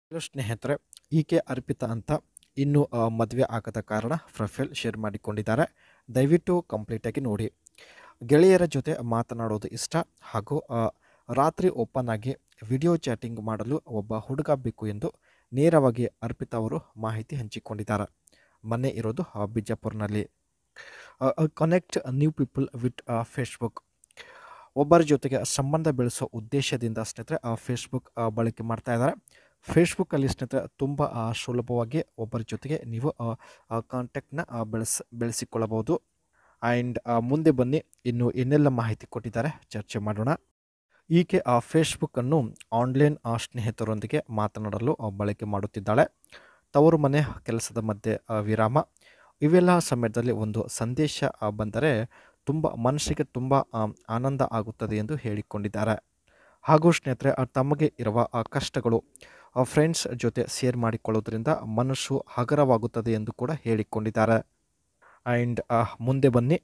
hello ಸ್ನೇಹಿತರೆ ಈಕೆ ಅರ್ಪಿತಾ ಅಂತ ಇನ್ನೂ ಮದುವೆ ಆಗದ ಕಾರಣ ಪ್ರೊಫೈಲ್ ಶೇರ್ ಮಾಡಿಕೊಂಡಿದ್ದಾರೆ ದಯವಿಟ್ಟು ಕಂಪ್ಲೀಟಾಗಿ ನೋಡಿ ಗೆಳೆಯರ ಜೊತೆ ಮಾತನಾಡೋದು ಇಷ್ಟ ಹಾಗೂ ಆ, ರಾತ್ರಿ ಓಪನ್ ಆಗಿ ವಿಡಿಯೋ ಚಾಟಿಂಗ್ ಮಾಡಲು ಒಬ್ಬ ಹುಡುಗ ಬೇಕು ಎಂದು ನೇರವಾಗಿ ಅರ್ಪಿತಾ ಅವರು ಮಾಹಿತಿ ಹಂಚಿಕೊಂಡಿದ್ದಾರೆ ಮನೆ ಇರೋದು ಆ, ಬಿಜಾಪುರ್ನಲ್ಲಿ connect new people with Facebook ಒಬ್ಬರ ಜೊತೆಗೆ ಸಂಬಂಧ ಬೆಳೆಸೋ ಉದ್ದೇಶದಿಂದ ಸ್ನೇಹಿತರೆ ಆ ಫೇಸ್ಬುಕ್ ಆ, ಬಳಕೆ ಮಾಡ್ತಾ ಇದ್ದಾರೆ ಫೇಸ್ಬುಕ್ಕಲ್ಲಿ ಸ್ನೇಹಿತರೆ ತುಂಬ ಆ, ಸುಲಭವಾಗಿ ಒಬ್ಬರ ಜೊತೆಗೆ ನೀವು ಕಾಂಟ್ಯಾಕ್ಟ್ನ ಬೆಳೆಸ್ ಬೆಳೆಸಿಕೊಳ್ಳಬಹುದು ಆ್ಯಂಡ್ ಮುಂದೆ ಬನ್ನಿ ಇನ್ನು ಏನೆಲ್ಲ ಮಾಹಿತಿ ಕೊಟ್ಟಿದ್ದಾರೆ ಚರ್ಚೆ ಮಾಡೋಣ ಈಕೆ ಆ ಫೇಸ್ಬುಕ್ಕನ್ನು ಆನ್ಲೈನ್ ಆ, ಸ್ನೇಹಿತರೊಂದಿಗೆ ಮಾತನಾಡಲು ಆ, ಬಳಕೆ ಮಾಡುತ್ತಿದ್ದಾಳೆ ತವರು ಮನೆ ಕೆಲಸದ ಮಧ್ಯೆ ಆ, ವಿರಾಮ ಇವೆಲ್ಲ ಸಮಯದಲ್ಲಿ ಒಂದು ಸಂದೇಶ ಆ, ಬಂದರೆ ತುಂಬ ಮನಸ್ಸಿಗೆ ತುಂಬ ಆ, ಆನಂದ ಆಗುತ್ತದೆ ಎಂದು ಹೇಳಿಕೊಂಡಿದ್ದಾರೆ ಹಾಗೂ ಸ್ನೇಹಿತರೆ ಆ, ತಮಗೆ ಇರುವ ಆ ಕಷ್ಟಗಳು ಫ್ರೆಂಡ್ಸ್ ಜೊತೆ ಶೇರ್ ಮಾಡಿಕೊಳ್ಳೋದ್ರಿಂದ ಮನಸ್ಸು ಹಗರವಾಗುತ್ತದೆ ಎಂದು ಕೂಡ ಹೇಳಿಕೊಂಡಿದ್ದಾರೆ ಆ್ಯಂಡ್ ಮುಂದೆ ಬನ್ನಿ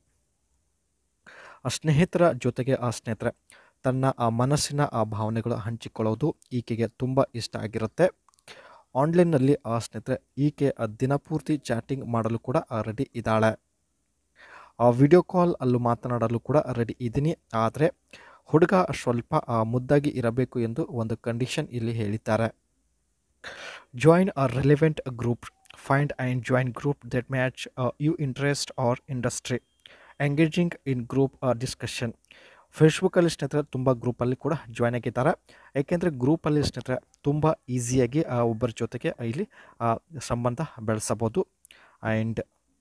ಆ ಸ್ನೇಹಿತರ ಜೊತೆಗೆ ಆ ಸ್ನೇಹಿತರೆ ತನ್ನ ಆ ಮನಸ್ಸಿನ ಆ ಭಾವನೆಗಳು ಹಂಚಿಕೊಳ್ಳೋದು ಈಕೆಗೆ ತುಂಬ ಇಷ್ಟ ಆಗಿರುತ್ತೆ ಆನ್ಲೈನ್ನಲ್ಲಿ ಆ ಸ್ನೇಹಿತರೆ ಈಕೆ ಆ ದಿನಪೂರ್ತಿ ಚಾಟಿಂಗ್ ಮಾಡಲು ಕೂಡ ರೆಡಿ ಇದ್ದಾಳೆ ಆ ವಿಡಿಯೋ ಕಾಲ್ ಅಲ್ಲೂ ಮಾತನಾಡಲು ಕೂಡ ರೆಡಿ ಇದ್ದೀನಿ ಆದರೆ ಹುಡುಗ ಸ್ವಲ್ಪ ಆ, ಮುದ್ದಾಗಿ ಇರಬೇಕು ಎಂದು ಒಂದು ಕಂಡೀಷನ್ ಇಲ್ಲಿ ಹೇಳಿದ್ದಾರೆ join a relevant group find and join group that match you interest or industry engaging in group discussion ಫೇಸ್ಬುಕ್ಕಲ್ಲಿ ಸ್ನೇಹಿತರೆ ತುಂಬ ಗ್ರೂಪಲ್ಲಿ ಕೂಡ ಜಾಯ್ನ್ ಆಗಿದ್ದಾರೆ ಯಾಕೆಂದರೆ ಗ್ರೂಪಲ್ಲಿ ಸ್ನೇಹಿತರೆ ತುಂಬ ಈಸಿಯಾಗಿ ಆ, ಒಬ್ಬರ ಜೊತೆಗೆ ಇಲ್ಲಿ ಆ, ಸಂಬಂಧ ಬೆಳೆಸಬಹುದು and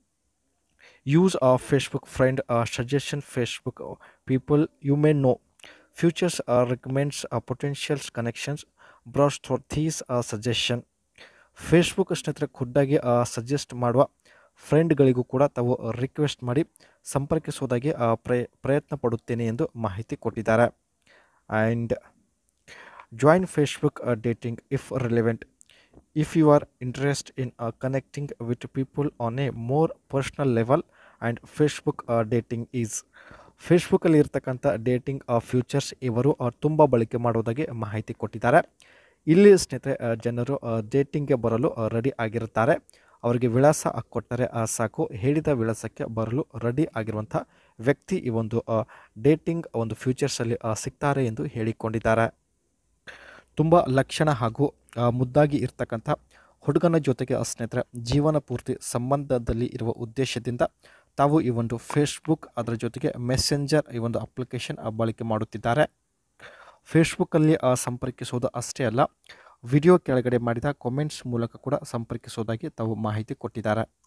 use a Facebook friend suggestion Facebook people you may know futures recommends potentials connections browse through these suggestion Facebook ಸ್ನೇಹಿತರೆ ಖುದ್ದಾಗಿ ಸಜೆಸ್ಟ್ ಮಾಡುವ ಫ್ರೆಂಡ್ಗಳಿಗೂ ಕೂಡ ತಾವು ರಿಕ್ವೆಸ್ಟ್ ಮಾಡಿ ಸಂಪರ್ಕಿಸುವುದಾಗಿ ಆ, ಪ್ರಯ ಪ್ರಯತ್ನ ಪಡುತ್ತೇನೆ ಎಂದು ಮಾಹಿತಿ ಕೊಟ್ಟಿದ್ದಾರೆ and join Facebook dating if relevant if you are interest in connecting with people on a more personal level and Facebook dating is ಫೇಸ್ಬುಕ್ಕಲ್ಲಿ ಇರ್ತಕ್ಕಂಥ ಡೇಟಿಂಗ್ ಫ್ಯೂಚರ್ಸ್ ಇವರು ಆ, ತುಂಬ ಬಳಕೆ ಮಾಡುವುದಾಗಿ ಮಾಹಿತಿ ಕೊಟ್ಟಿದ್ದಾರೆ ಇಲ್ಲಿ ಸ್ನೇಹಿತರೆ ಆ, ಜನರು ಡೇಟಿಂಗ್ಗೆ ಬರಲು ರೆಡಿ ಆಗಿರುತ್ತಾರೆ ಅವರಿಗೆ ವಿಳಾಸ ಕೊಟ್ಟರೆ ಆ, ಸಾಕು ಹೇಳಿದ ವಿಳಾಸಕ್ಕೆ ಬರಲು ರೆಡಿ ಆಗಿರುವಂಥ ವ್ಯಕ್ತಿ ಈ ಒಂದು ಡೇಟಿಂಗ್ ಒಂದು ಫ್ಯೂಚರ್ಸಲ್ಲಿ ಆ, ಸಿಗ್ತಾರೆ ಎಂದು ಹೇಳಿಕೊಂಡಿದ್ದಾರೆ ತುಂಬ ಲಕ್ಷಣ ಹಾಗೂ ಆ, ಮುದ್ದಾಗಿ ಇರ್ತಕ್ಕಂಥ ಹುಡುಗನ ಜೊತೆಗೆ ಆ ಸ್ನೇಹಿತರೆ ಜೀವನ ಪೂರ್ತಿ ಸಂಬಂಧದಲ್ಲಿ ಇರುವ ಉದ್ದೇಶದಿಂದ ತಾವು ಈ ಒಂದು ಫೇಸ್ಬುಕ್ ಅದರ ಜೊತೆಗೆ ಮೆಸೆಂಜರ್ ಈ ಒಂದು ಅಪ್ಲಿಕೇಶನ್ ಬಳಕೆ ಮಾಡುತ್ತಿದ್ದಾರೆ ಫೇಸ್ಬುಕ್ಕಲ್ಲಿ ಆ, ಸಂಪರ್ಕಿಸೋದು ಅಷ್ಟೇ ಅಲ್ಲ ವಿಡಿಯೋ ಕೆಳಗಡೆ ಮಾಡಿದ ಕಾಮೆಂಟ್ಸ್ ಮೂಲಕ ಕೂಡ ಸಂಪರ್ಕಿಸೋದಾಗಿ ತಾವು ಮಾಹಿತಿ ಕೊಟ್ಟಿದ್ದಾರೆ